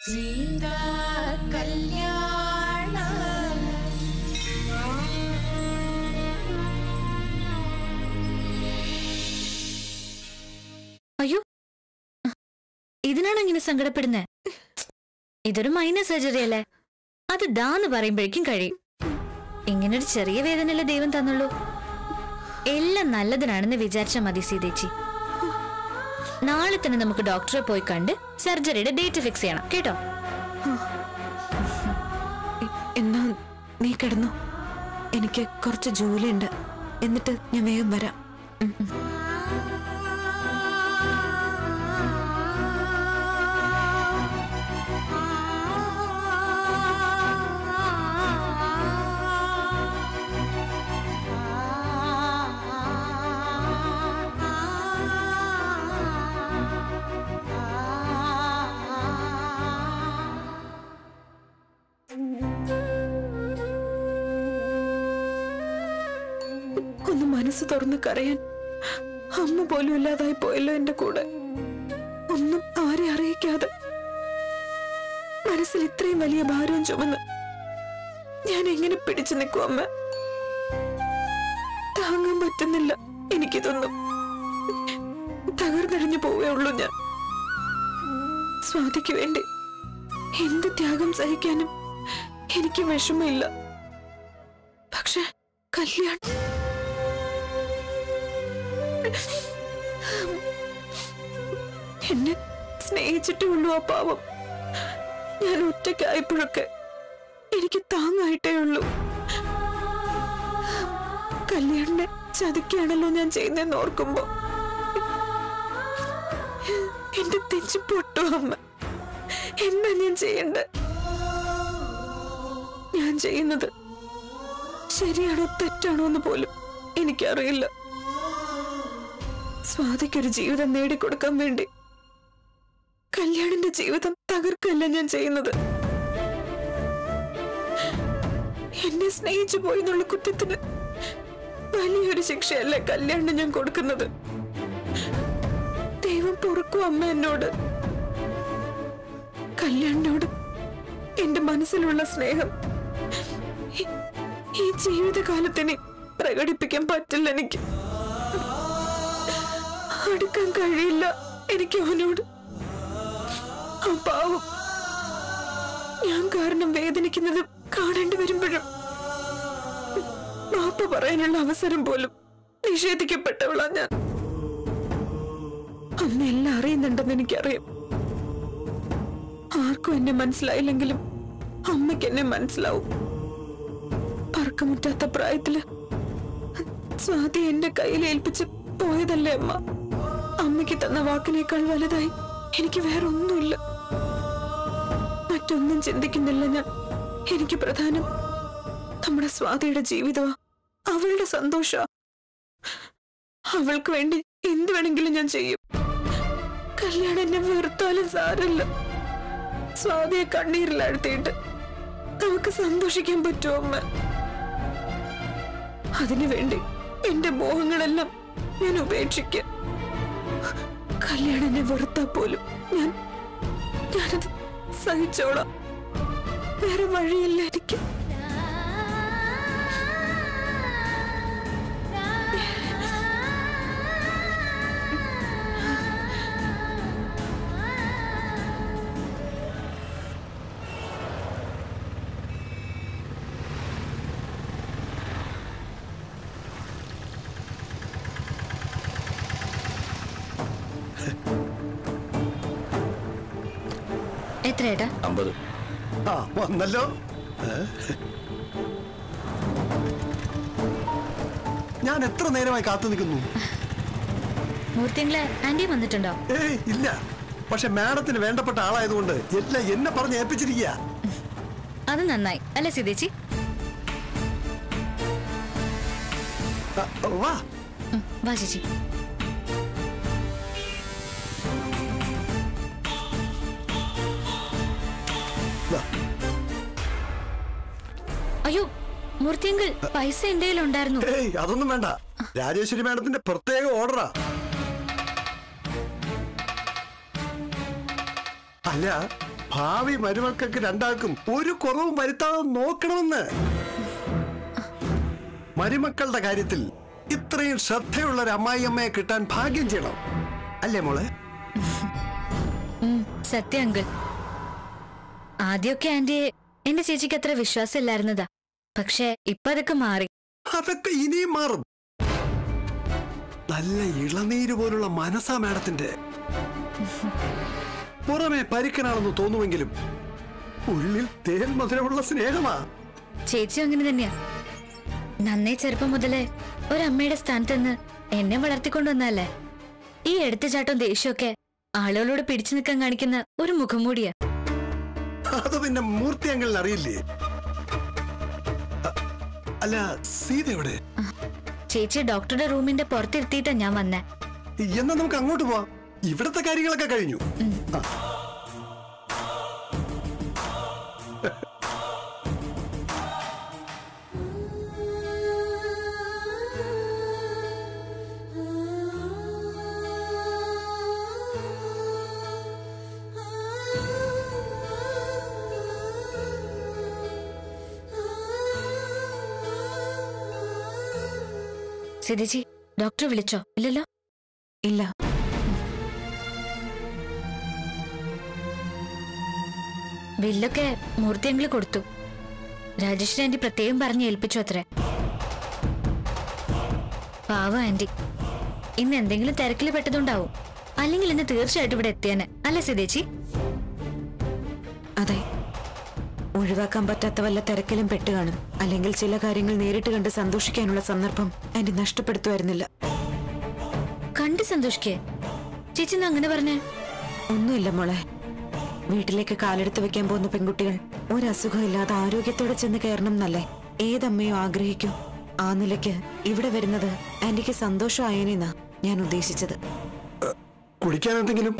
സീതാ കല്യാണം അയ്യോ ഇതിനാണോ ഇങ്ങനെ സങ്കടപ്പെടുന്നത് ഇതൊരു മൈനർ സർജറി അല്ലേ അത് ദാന്ന് പറയുമ്പോഴേക്കും കഴിയും ഇങ്ങനൊരു ചെറിയ വേദനയല്ലേ ദൈവം തന്നുള്ളൂ എല്ലാം നല്ലതിനാണെന്ന് വിചാരിച്ചാൽ മതി സീതേച്ചി നാളെ തന്നെ നമുക്ക് ഡോക്ടറെ പോയി കണ്ട് സർജറിയുടെ ഡേറ്റ് ഫിക്സ് ചെയ്യണം കേട്ടോ എ- എന്നാ നീ കിടന്നു എനിക്ക് കുറച്ച് ജോലിയുണ്ട് എന്നിട്ട് ഞാൻ വേഗം വരാം ഒന്ന് മനസ്സ് തുറന്ന് കരയാൻ അമ്മ പോലും ഇല്ലാതായി പോയല്ലോ എന്റെ കൂടെ ഒന്നും ആരെ അറിയിക്കാതെ മനസ്സിൽ ഇത്രയും വലിയ ഭാരവും ചുമന്ന് ഞാൻ എങ്ങനെ പിടിച്ചു നിൽക്കും അമ്മ താങ്ങാൻ പറ്റുന്നില്ല എനിക്കിതൊന്നും തകർന്നടിഞ്ഞു പോവേ ഉള്ളൂ ഞാൻ സ്വാതിക്ക് വേണ്ടി എന്ത് ത്യാഗം സഹിക്കാനും എനിക്ക് വിഷമമില്ല പക്ഷെ കല്യാണം എന്നെ സ്നേഹിച്ചിട്ടേ ഉള്ളൂ ആ പാവം ഞാൻ ഒറ്റയ്ക്കായപ്പോഴൊക്കെ എനിക്ക് താങ്ങായിട്ടേ ഉള്ളൂ കല്യാണിനെ ചതിക്കുകയാണല്ലോ ഞാൻ ചെയ്യുന്നതെന്ന് ഓർക്കുമ്പോ എന്റെ തെച്ചു പൊട്ടു അമ്മ എന്താ ഞാൻ ചെയ്യണ്ടേ ഞാൻ ചെയ്യുന്നത് ശരിയാണോ തെറ്റാണോ എന്ന് പോലും എനിക്കറിയില്ല സ്വാതിക്കൊരു ജീവിതം നേടിക്കൊടുക്കാൻ വേണ്ടി കല്യാണിന്റെ ജീവിതം തകർക്കല്ല ഞാൻ ചെയ്യുന്നത് എന്നെ സ്നേഹിച്ചു പോയി എന്നുള്ള കുറ്റത്തിന് വലിയൊരു ശിക്ഷയല്ലേ കല്യാണിന് ഞാൻ കൊടുക്കുന്നത് ദൈവം പൊറുക്കും അമ്മ എന്നോട് കല്യാണിനോട് എന്റെ മനസ്സിലുള്ള സ്നേഹം ഈ- ഈ ജീവിതകാലത്തിന് പ്രകടിപ്പിക്കാൻ പറ്റില്ല എനിക്ക് അടുക്കാൻ കഴിയില്ല എനിക്ക് അവനോട് ആ പാവം ഞാൻ കാരണം വേദനിക്കുന്നത് കാണേണ്ടി വരുമ്പോഴും മാപ്പ് പറയാനുള്ള അവസരം പോലും നിഷേധിക്കപ്പെട്ടവളാ ഞാൻ അമ്മ എല്ലാം അറിയുന്നുണ്ടെന്ന് എനിക്കറിയാം ആർക്കും എന്നെ മനസ്സിലായില്ലെങ്കിലും അമ്മയ്ക്ക് എന്നെ മനസ്സിലാവും പറക്കമുറ്റാത്ത പ്രായത്തില് സ്വാതി എന്റെ കയ്യിൽ ഏൽപ്പിച്ച് പോയതല്ലേ അമ്മ അമ്മയ്ക്ക് തന്ന വാക്കിനേക്കാൾ വലുതായി എനിക്ക് വേറെ ഒന്നുമില്ല മറ്റൊന്നും ചിന്തിക്കുന്നില്ല ഞാൻ എനിക്ക് പ്രധാനം നമ്മുടെ സ്വാതിയുടെ ജീവിതമാ അവളുടെ സന്തോഷ അവൾക്ക് വേണ്ടി എന്ത് വേണമെങ്കിലും ഞാൻ ചെയ്യും കല്യാണം എന്നെ വെറുത്താലും സാരല്ല സ്വാതിയെ കണ്ണീരിലഴുത്തിയിട്ട് നമുക്ക് സന്തോഷിക്കാൻ പറ്റുമോ അമ്മ അതിനു വേണ്ടി എന്റെ മോഹങ്ങളെല്ലാം ഞാൻ ഉപേക്ഷിക്കാം കല്യാണം എന്നെ വെറുത്താ പോലും ഞാൻ ഞാനത് സഹിച്ചോളാം വേറെ വഴിയില്ല എനിക്ക് എത്ര ഏട്ടാ അമ്പത് ആ വന്നല്ലോ ഏ? ഞാൻ എത്ര നേരമായി കാത്തു നിൽക്കുന്നു മൂർത്തിങ്ങളെ ആന്റി വന്നിട്ടുണ്ടോ ഏയ് ഇല്ല പക്ഷെ മാഡത്തിന് വേണ്ടപ്പെട്ട ആളായതുകൊണ്ട് എല്ലാം എന്നെ പറഞ്ഞ് ഏൽപ്പിച്ചിരിക്കുക അത് നന്നായി അല്ലേ സീതേച്ചി വാ ഉം, വാ ചേച്ചി വാ. അയ്യോ മൂർത്തിയങ്കിൾ പൈസ എന്റെ ഉണ്ടായിരുന്നു ഏയ് അതൊന്നും വേണ്ട രാജേശ്വരി മാഡത്തിന്റെ പ്രത്യേക ഓർഡറാ അല്ല ഭാവി മരുമക്കൾക്ക് രണ്ടാൾക്കും ഒരു കുറവും വരുത്താതെ നോക്കണമെന്ന് മരുമക്കളുടെ കാര്യത്തിൽ ഇത്രയും ശ്രദ്ധയുള്ള ഒരു അമ്മായിയമ്മയെ കിട്ടാൻ ഭാഗ്യം ചെയ്യണം അല്ലേ മോളെ ഉം, സത്യം അങ്കിൾ ആദ്യമൊക്കെ ആന്റിയെ എന്റെ ചേച്ചിക്ക് അത്ര വിശ്വാസം ഇല്ലായിരുന്നതാ പക്ഷെ ഇപ്പൊ അതൊക്കെ മാറി അതൊക്കെ ഇനിയും മാറും നല്ല ഇളനീര് പോലുള്ള മനസ്സാ മാഡത്തിന്റെ പുറമെ പരിക്കനാണെന്ന് തോന്നുമെങ്കിലും ഉള്ളിൽ തേൻ മധുരമുള്ള സ്നേഹമാ ചേച്ചി അങ്ങനെ തന്നെയാ നന്നേ ചെറുപ്പം മുതലേ ഒരമ്മയുടെ സ്ഥാനത്ത് നിന്ന് എന്നെ വളർത്തിക്കൊണ്ടുവന്നല്ലേ ഈ എടുത്തുചാട്ടം ദേഷ്യമൊക്കെ ആളുകളോട് പിടിച്ചു നിൽക്കാൻ കാണിക്കുന്ന ഒരു മുഖംമൂടിയാ അത് പിന്നെ മൂർത്തി അങ്ങളിന് അറിയില്ലേ അ- അല്ല സീത എവിടെ ചേച്ചി ഡോക്ടറുടെ റൂമിന്റെ പുറത്തിരുത്തിയിട്ടാ ഞാൻ വന്നേ എന്നാ നമുക്ക് അങ്ങോട്ട് പോവാം ഇവിടത്തെ കാര്യങ്ങളൊക്കെ കഴിഞ്ഞു ആ. സിതിജി ഡോക്ടർ വിളിച്ചോ ഇല്ലല്ലോ ഇല്ല ബില്ലൊക്കെ മൂർത്തിയെങ്കിലും കൊടുത്തു രാജേഷിന് ആന്റി പ്രത്യേകം പറഞ്ഞ് ഏൽപ്പിച്ചു അത്രേ പാവ ആന്റി ഇന്ന് എന്തെങ്കിലും തിരക്കിൽ പെട്ടതുണ്ടാവും അല്ലെങ്കിൽ ഇന്ന് തീർച്ചയായിട്ടും ഇവിടെ എത്തിയാനെ അല്ലേ സിതേച്ചി അതെ ഒഴിവാക്കാൻ പറ്റാത്ത വല്ല തിരക്കിലും പെട്ട് കാണും അല്ലെങ്കിൽ ചില കാര്യങ്ങൾ നേരിട്ട് കണ്ട് സന്തോഷിക്കാനുള്ള സന്ദർഭം ആന്റി നഷ്ടപ്പെടുത്തുമായിരുന്നില്ല കണ്ട് സന്തോഷിക്കേ ചേച്ചി ഇന്ന് അങ്ങനെ പറഞ്ഞേ ഒന്നുമില്ല മോളെ വീട്ടിലേക്ക് കാലെടുത്ത് വെക്കാൻ പോകുന്ന പെൺകുട്ടികൾ ഒരസുഖം ഇല്ലാതെ ആരോഗ്യത്തോടെ ചെന്ന് കയറണം എന്നല്ലേ ഏതമ്മയും ആഗ്രഹിക്കും ആ നിലയ്ക്ക് ഇവിടെ വരുന്നത് ആന്റിക്ക് സന്തോഷമായേനെന്നാ ഞാൻ ഉദ്ദേശിച്ചത് കുടിക്കാൻ എന്തെങ്കിലും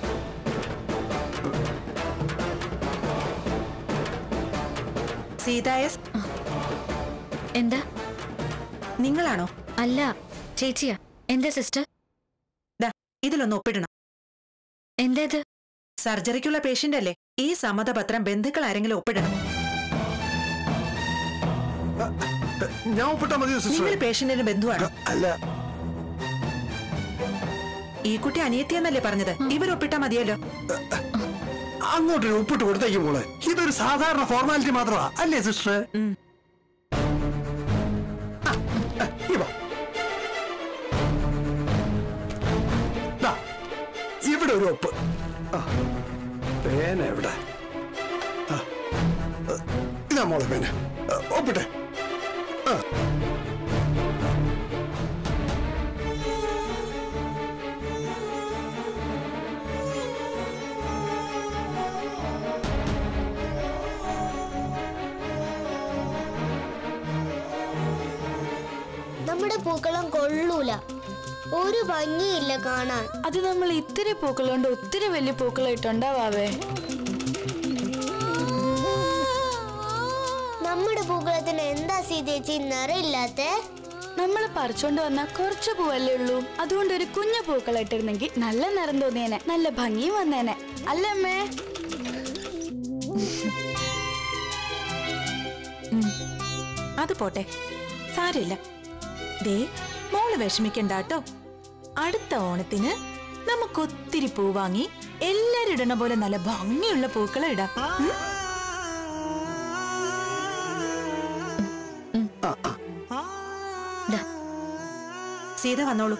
സീതായസ് എന്താ നിങ്ങളാണോ അല്ല ചേച്ചിയാ എന്താ സിസ്റ്റർ ഇതിലൊന്ന് ഒപ്പിടണം എന്താ ഇത് സർജറിക്കുള്ള പേഷ്യന്റ് അല്ലേ ഈ സമ്മതപത്രം ബന്ധുക്കൾ ആരെങ്കിലും ഒപ്പിടണം ഞാൻ ഒപ്പിട്ടാ മതിയോ നിങ്ങൾ സിസ്റ്റർ പേഷ്യന്റിന് ബന്ധുവാണ് അല്ല ഈ കുട്ടി അനിയത്തിയെന്നല്ലേ പറഞ്ഞത് ഇവർ ഒപ്പിട്ടാ മതിയല്ലോ അങ്ങോട്ടൊരു ഒപ്പിട്ട് കൊടുത്തേക്ക് മോളെ ഇതൊരു സാധാരണ ഫോർമാലിറ്റി മാത്രമാ അല്ലേ സിസ്റ്റർ ഉം. ഇവിടെ ഒരു ഒപ്പ് ആ, പേന എവിടെ ആ, ആ, ഇതാ മോളെ പേന ആ, ഒപ്പിട്ടെ ആ നമ്മുടെ പൂക്കളം കൊള്ളൂല ഒരു ഭംഗിയില്ല കാണാൻ അത് നമ്മൾ ഇത്തിരി പൂക്കളുണ്ട് ഒത്തിരി വലിയ പൂക്കളായിട്ടുണ്ടാവാവേ നമ്മുടെ പൂക്കളത്തിന് എന്താ സീതേച്ചി നിറയില്ലാത്ത നമ്മൾ പറിച്ചോണ്ട് വന്ന കുറച്ച് പൂവല്ലേ ഉള്ളൂ അതുകൊണ്ട് ഒരു കുഞ്ഞു പൂക്കളായിട്ടിരുന്നെങ്കിൽ നല്ല നിറം തോന്നിയേനെ നല്ല ഭംഗിയും വന്നേനെ അല്ലേ അമ്മേ അത് പോട്ടെ സാരമില്ല ദേ മോള് വിഷമിക്കണ്ട കേട്ടോ അടുത്ത ഓണത്തിന് നമുക്ക് ഒത്തിരി പൂ വാങ്ങി എല്ലാരും ഇടണ പോലെ നല്ല ഭംഗിയുള്ള പൂക്കളെ ഇടാം ഉം? ദാ, സീത വന്നോളൂ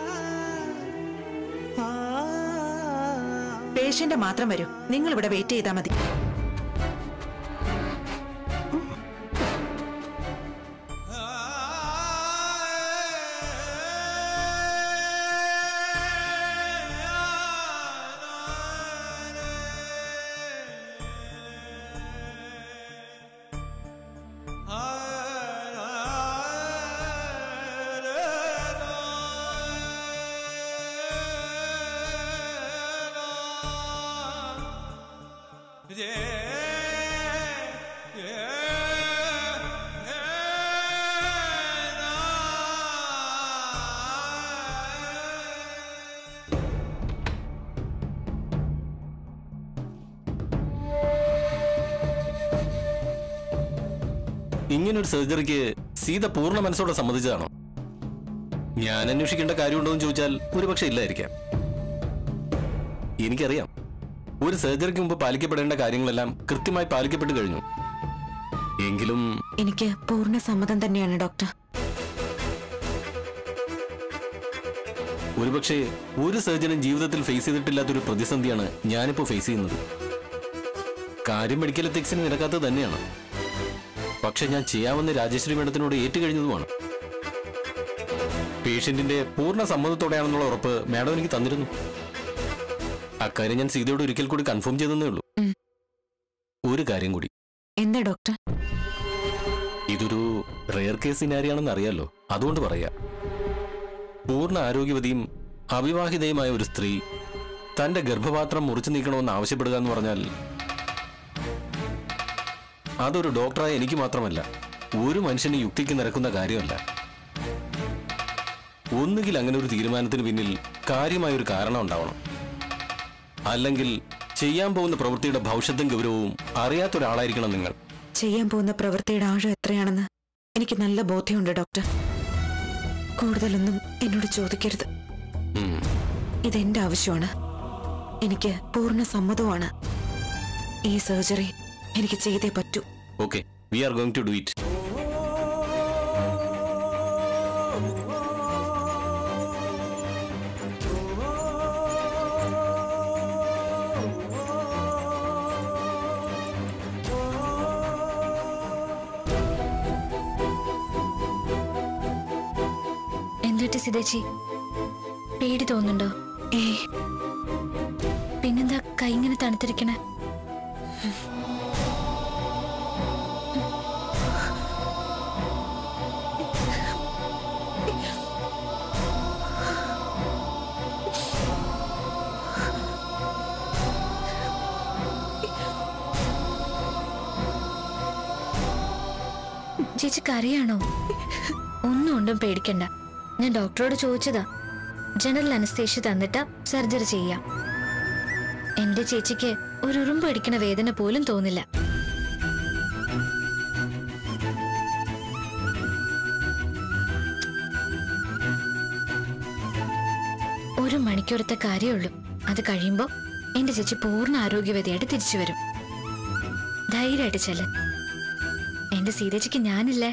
പേഷ്യന്റ് മാത്രം വരൂ നിങ്ങൾ ഇവിടെ വെയിറ്റ് ചെയ്താൽ മതി Yeah. ഇങ്ങനൊരു സർജറിക്ക് സീത പൂർണ്ണ മനസ്സോടെ സമ്മതിച്ചതാണോ ഞാൻ അന്വേഷിക്കേണ്ട കാര്യമുണ്ടോ എന്ന് ചോദിച്ചാൽ ഒരുപക്ഷെ ഇല്ലായിരിക്കാം എനിക്കറിയാം ഒരു സർജറിക്ക് മുമ്പ് പാലിക്കപ്പെടേണ്ട കാര്യങ്ങളെല്ലാം കൃത്യമായി പാലിക്കപ്പെട്ട് കഴിഞ്ഞു എങ്കിലും എനിക്ക് പൂർണ്ണ സമ്മതം തന്നെയാണ് ഡോക്ടർ ഒരുപക്ഷെ ഒരു സർജനും ജീവിതത്തിൽ ഫേസ് ചെയ്തിട്ടില്ലാത്തൊരു പ്രതിസന്ധിയാണ് ഞാനിപ്പോ ഫേസ് ചെയ്യുന്നത് കാര്യം മെഡിക്കൽ എത്തിക്സിന് നിരക്കാത്തത് തന്നെയാണ് പക്ഷെ ഞാൻ ചെയ്യാമെന്ന് രാജേശ്വരി മേഡത്തിനോട് ഏറ്റുകഴിഞ്ഞതുമാണ് പേഷ്യന്റിന്റെ പൂർണ്ണ സമ്മതത്തോടെയാണെന്നുള്ള ഉറപ്പ് മാഡം എനിക്ക് തന്നിരുന്നു അക്കാര്യം ഞാൻ സീതയോട് ഒരിക്കൽ കൂടി കൺഫേം ചെയ്തെന്നേ ഉള്ളൂ ഉം. ഒരു കാര്യം കൂടി എന്താ ഡോക്ടർ ഇതൊരു റെയർ കേസ് സിനാരിയാണെന്ന് അറിയാലോ അതുകൊണ്ട് പറയാ പൂർണ്ണ ആരോഗ്യവതിയും അവിവാഹിതയുമായ ഒരു സ്ത്രീ തന്റെ ഗർഭപാത്രം മുറിച്ചു നീക്കണമെന്ന് ആവശ്യപ്പെടുക എന്ന് പറഞ്ഞാൽ അതൊരു ഡോക്ടറായ എനിക്ക് മാത്രമല്ല ഒരു മനുഷ്യന് യുക്തിക്ക് നിരക്കുന്ന കാര്യമല്ല ഒന്നുകിൽ അങ്ങനെ ഒരു തീരുമാനത്തിന് പിന്നിൽ കാര്യമായ ഒരു കാരണം ഉണ്ടാവണം അല്ലെങ്കിൽ ചെയ്യാൻ പോകുന്ന പ്രവൃത്തിയുടെ ഭവിഷ്യത്തും ഗൗരവവും അറിയാത്ത ഒരാളായിരിക്കണം നിങ്ങൾ ചെയ്യാൻ പോകുന്ന പ്രവൃത്തിയുടെ ആഴം എത്രയാണെന്ന് എനിക്ക് നല്ല ബോധ്യമുണ്ട് ഡോക്ടർ കൂടുതലൊന്നും എന്നോട് ചോദിക്കരുത് ഉം. ഇതെന്റെ ആവശ്യമാണ് എനിക്ക് പൂർണ്ണ സമ്മതമാണ് ഈ സർജറി എനിക്ക് ചെയ്തേ പറ്റൂ okay we are going to do it എന്തിട്ട് സിതേച്ചി പേടി തോന്നുന്നുണ്ടോ ഏ പിന്നെന്താ കൈ ഇങ്ങനെ തണുത്തിരിക്കണേ ചേച്ചി കരയാണോ ഒന്നും കൊണ്ടും പേടിക്കണ്ട ഞാൻ ഡോക്ടറോട് ചോദിച്ചതാ ജനറൽ അനസ്തേഷ്യ തന്നിട്ട് സർജറി ചെയ്യാം എന്റെ ചേച്ചിക്ക് ഒരു ഉറുമ്പ് അടിക്കണ വേദന പോലും തോന്നില്ല ഒരു മണിക്കൂറത്തെ കാര്യമുള്ളൂ അത് കഴിയുമ്പോ എന്റെ ചേച്ചി പൂർണ്ണ ആരോഗ്യവതിയായിട്ട് തിരിച്ചു വരും ധൈര്യമായിട്ട് ചെല്ല എന്റെ സീതേച്ചിക്ക് ഞാനില്ലേ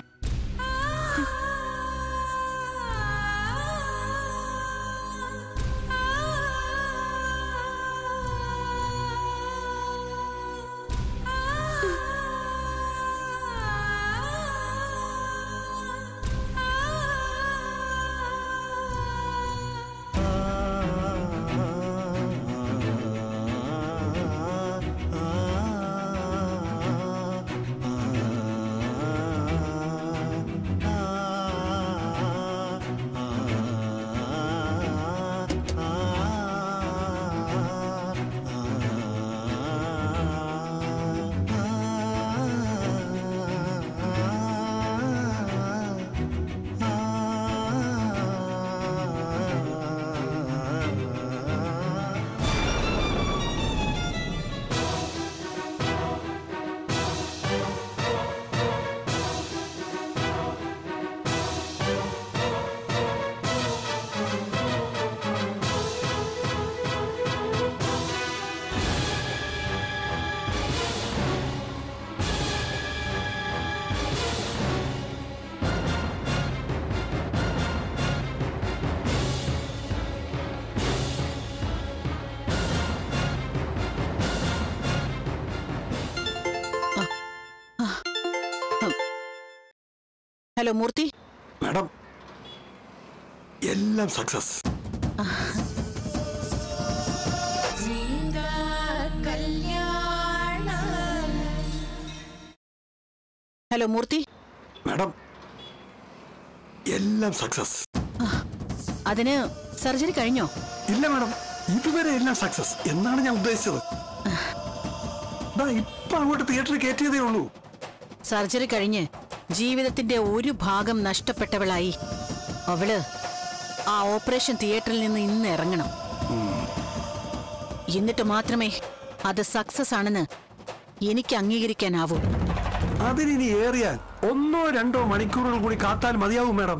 ഹലോ മൂർത്തി മാഡം എല്ലാം സക്സസ് ഹലോ മൂർത്തി മാഡം എല്ലാം സക്സസ് അതിന് സർജറി കഴിഞ്ഞോ ഇല്ല മാഡം ഇതുവരെ എല്ലാം സക്സസ് എന്നാണ് ഞാൻ ഉദ്ദേശിച്ചത് ദാ ഇപ്പൊ അങ്ങോട്ട് തിയേറ്ററിൽ കയറ്റിയതേ ഉള്ളൂ സർജറി കഴിഞ്ഞ് ജീവിതത്തിന്റെ ഒരു ഭാഗം നഷ്ടപ്പെട്ടവളായി അവള് ആ ഓപ്പറേഷൻ തിയേറ്ററിൽ നിന്ന് ഇന്ന് ഇറങ്ങണം എന്നിട്ട് മാത്രമേ അത് സക്സസ് ആണെന്ന് എനിക്ക് അംഗീകരിക്കാനാവൂ അതിനി ഏറിയാൽ ഒന്നോ രണ്ടോ മണിക്കൂറുകൾ കൂടി കാത്താൽ മതിയാവും മാഡം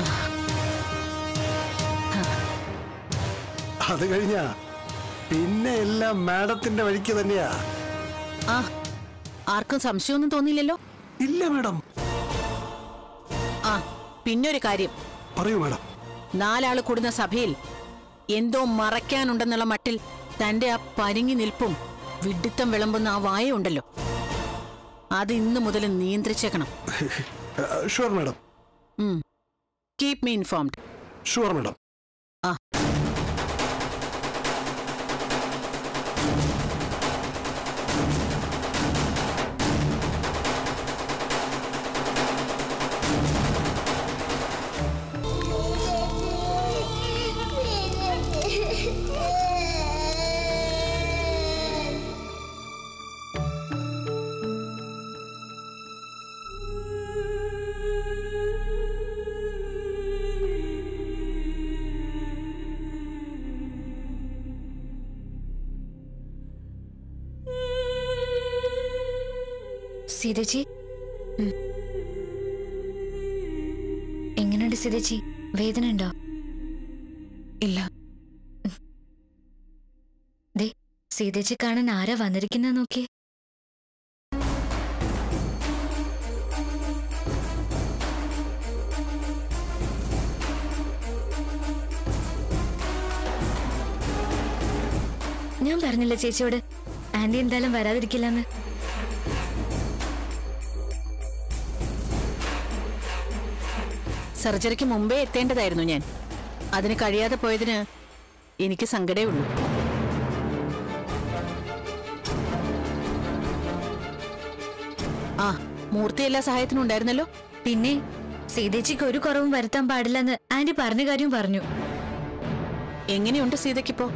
അത് കഴിഞ്ഞ പിന്നെ എല്ലാം മാഡത്തിന്റെ വഴിക്ക് തന്നെയാ ആ ആർക്കും സംശയമൊന്നും തോന്നിയില്ലല്ലോ ഇല്ല മാഡം ആ പിന്നൊരു കാര്യം പറയൂ മാഡം നാലാള് കൂടുന്ന സഭയിൽ എന്തോ മറയ്ക്കാനുണ്ടെന്നുള്ള മട്ടിൽ തന്റെ ആ പരിങ്ങി നിൽപ്പും വിഡിത്തം വിളമ്പുന്ന ആ വായുണ്ടല്ലോ അത് ഇന്നു മുതൽ നിയന്ത്രിച്ചേക്കണം sure madam keep me informed sure madam ആ സീതേച്ചി എങ്ങനെയുണ്ട് സീതേച്ചി വേദന ഉണ്ടോ ഇല്ല ദേ സീതേച്ചി കാണാൻ ആരാ വന്നിരിക്കുന്ന നോക്കിയേ ഞാൻ പറഞ്ഞില്ല ചേച്ചിയോട് ആന്റി എന്തായാലും വരാതിരിക്കില്ലെന്ന് സർജറിക്ക് മുമ്പേ എത്തേണ്ടതായിരുന്നു ഞാൻ അതിന് കഴിയാതെ പോയതിന് എനിക്ക് സങ്കടേ ഉള്ളൂ ആ മൂർത്തി എല്ലാ സഹായത്തിനും ഉണ്ടായിരുന്നല്ലോ പിന്നെ സീതേച്ചിക്ക് ഒരു കുറവും വരുത്താൻ പാടില്ലെന്ന് ആന്റി പറഞ്ഞ കാര്യം പറഞ്ഞു എങ്ങനെയുണ്ട് സീതയ്ക്കിപ്പോ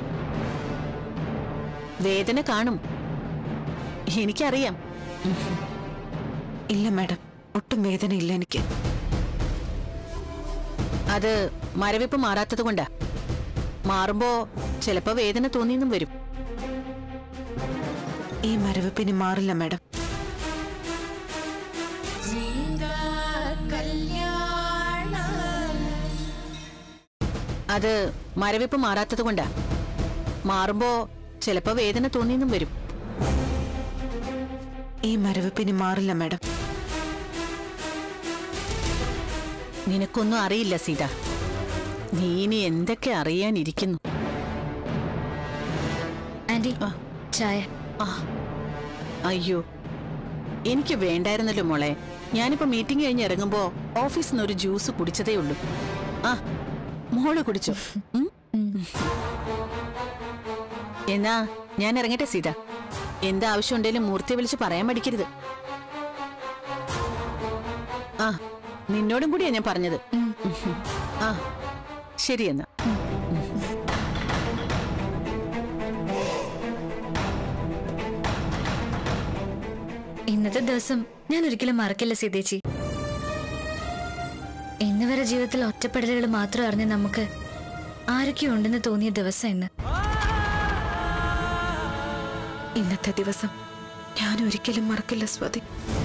വേദന കാണും എനിക്കറിയാം ഇല്ല മാഡം ഒട്ടും വേദന ഇല്ല എനിക്ക് അത് മരവിപ്പ് മാറാത്തത് കൊണ്ടാ മാറുമ്പോ ചിലപ്പോ വേദന തോന്നിയെന്നും വരും ഈ മരവിപ്പിന് മാറില്ല മാഡം അത് മരവിപ്പ് മാറാത്തത് കൊണ്ടാ മാറുമ്പോ ചിലപ്പോ വേദന തോന്നിയെന്നും വരും ഈ മരവിപ്പിന് മാറില്ല മാഡം നിനക്കൊന്നും അറിയില്ല സീത നീ ഇനി എന്തൊക്കെ അറിയാനിരിക്കുന്നു ആന്റി ആ. ചായ ആ അയ്യോ എനിക്ക് വേണ്ടായിരുന്നല്ലോ മോളെ ഞാനിപ്പോ മീറ്റിംഗ് കഴിഞ്ഞ് ഇറങ്ങുമ്പോ ഓഫീസിൽ നിന്ന് ഒരു ജ്യൂസ് കുടിച്ചതേ ഉള്ളൂ ആ മോള് കുടിച്ചോ ഉം? എന്നാ ഞാൻ ഇറങ്ങട്ടെ സീത എന്താവശ്യം ഉണ്ടെങ്കിലും മൂർത്തിയെ വിളിച്ച് പറയാൻ പഠിക്കരുത് ആ നിന്നോടും കൂടിയാ ഞാൻ പറഞ്ഞത് ആ ശരി എന്നാ ഇന്നത്തെ ദിവസം ഞാൻ ഒരിക്കലും മറക്കില്ല സീതേച്ചി ഇന്ന് വരെ ജീവിതത്തിൽ ഒറ്റപ്പെടലുകൾ മാത്രം അറിഞ്ഞ നമുക്ക് ആരൊക്കെയോ ഉണ്ടെന്ന് തോന്നിയ ദിവസം ഇന്ന് ഇന്നത്തെ ദിവസം ഞാൻ ഒരിക്കലും മറക്കില്ല സ്വാതി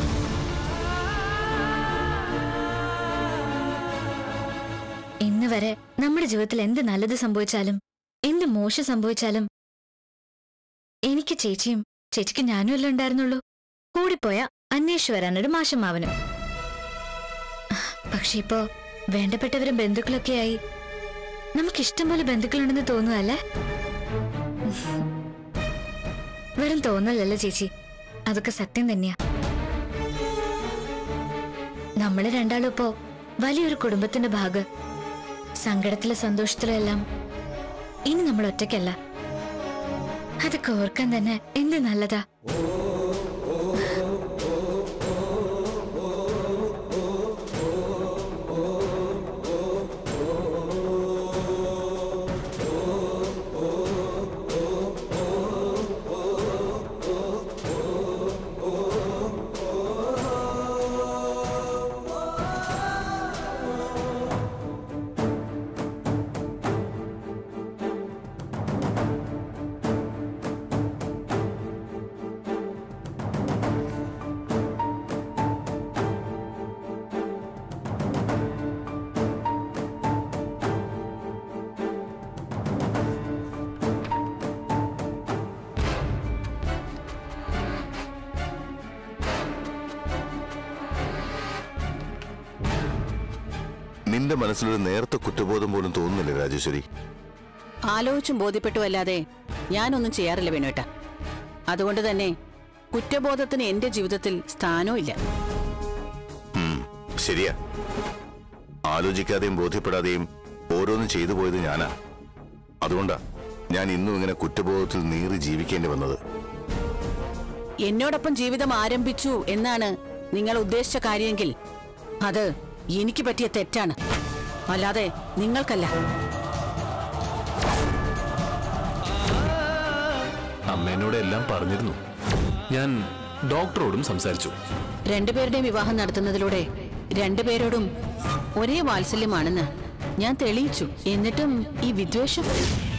ഇന്ന് വരെ നമ്മുടെ ജീവിതത്തിൽ എന്ത് നല്ലത് സംഭവിച്ചാലും എന്ത് മോശം സംഭവിച്ചാലും എനിക്ക് ചേച്ചിയും ചേച്ചിക്ക് ഞാനും അല്ലേ ഉണ്ടായിരുന്നുള്ളൂ കൂടിപ്പോയ അന്വേഷിച്ചു വരാനൊരു മാഷമാവനും പക്ഷെ ഇപ്പോ വേണ്ടപ്പെട്ടവരും ബന്ധുക്കളൊക്കെയായി നമുക്ക് ഇഷ്ടം പോലെ ബന്ധുക്കളുണ്ടെന്ന് തോന്നുകയല്ലേ വെറും തോന്നലല്ല ചേച്ചി അതൊക്കെ സത്യം തന്നെയാ നമ്മള് രണ്ടാളും ഇപ്പോ വലിയൊരു കുടുംബത്തിന്റെ ഭാഗം സങ്കടത്തിലും സന്തോഷത്തിലും എല്ലാം ഇനി നമ്മൾ ഒറ്റയ്ക്കല്ല അതൊക്കെ ഓർക്കാൻ തന്നെ എന്ത് നല്ലതാ നിന്റെ മനസ്സിലൊരു നേരത്തെ കുറ്റബോധം പോലും തോന്നുന്നില്ല രാജേശ്വരി ആലോചിച്ചും ബോധ്യപ്പെട്ടു അല്ലാതെ ഞാനൊന്നും ചെയ്യാറില്ല വേണുവേട്ട അതുകൊണ്ട് തന്നെ കുറ്റബോധത്തിന് എന്റെ ജീവിതത്തിൽ സ്ഥാനവും ഇല്ല ഉം, ശരിയാ ആലോചിക്കാതെയും ബോധ്യപ്പെടാതെയും ഓരോന്നും ചെയ്തു പോയത് ഞാനാ അതുകൊണ്ടാ ഞാൻ ഇന്നും ഇങ്ങനെ കുറ്റബോധത്തിൽ നീറി ജീവിക്കേണ്ടി വന്നത് എന്നോടൊപ്പം ജീവിതം ആരംഭിച്ചു എന്നാണ് നിങ്ങൾ ഉദ്ദേശിച്ച കാര്യമെങ്കിൽ അത് എനിക്ക് പറ്റിയ തെറ്റാണ് അല്ലാതെ നിങ്ങൾക്കല്ല അമ്മേനോട് എല്ലാം പറഞ്ഞിരുന്നു ഞാൻ ഡോക്ടറോടും സംസാരിച്ചു രണ്ടുപേരുടെയും വിവാഹം നടത്തുന്നതിലൂടെ രണ്ടുപേരോടും ഒരേ വാത്സല്യമാണെന്ന് ഞാൻ തെളിയിച്ചു എന്നിട്ടും ഈ വിദ്വേഷം